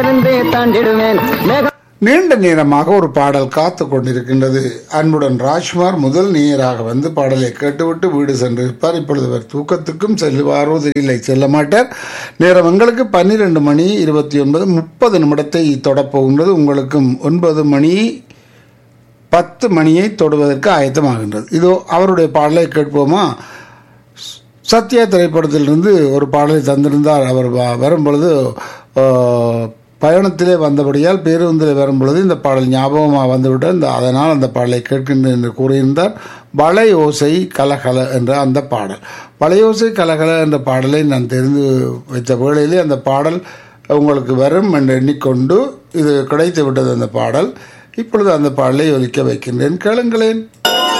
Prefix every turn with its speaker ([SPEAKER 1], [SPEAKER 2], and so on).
[SPEAKER 1] இருந்து தாண்டிடுவேன் மேகம்
[SPEAKER 2] நீண்ட நேரமாக ஒரு பாடல் காத்து கொண்டிருக்கின்றது அன்புடன் ராஜ்குமார் முதல் நேயராக வந்து பாடலை கேட்டுவிட்டு வீடு சென்றிருப்பார் இப்பொழுது அவர் தூக்கத்துக்கும் செல்லுவாரோ தெரியலை செல்ல மாட்டார் நேரம் எங்களுக்கு பன்னிரண்டு மணி இருபத்தி ஒன்பது முப்பது நிமிடத்தை தொடப்போகின்றது உங்களுக்கும் ஒன்பது மணி பத்து மணியை தொடுவதற்கு ஆயத்தமாகின்றது இதோ அவருடைய பாடலை கேட்போமா சத்யா திரைப்படத்திலிருந்து ஒரு பாடலை தந்திருந்தார் அவர் வ- வரும்பொழுது ஆ, பயணத்திலே வந்தபடியால் பேருந்தில் வரும்பொழுது இந்த பாடல் ஞாபகமாக வந்துவிட்டு இந்த அதனால் அந்த பாடலை கேட்கின்றேன் என்று கூறியிருந்தார் வளை ஓசை கலகல என்ற அந்த பாடல் வளையோசை கலகல என்ற பாடலை நான் தெரிந்து வைத்த வேளையிலே அந்த பாடல் உங்களுக்கு வரும் என்று எண்ணிக்கொண்டு இது கிடைத்து விட்டது அந்த பாடல் இப்பொழுது அந்த பாடலை ஒலிக்க வைக்கின்றேன் கேளுங்களேன்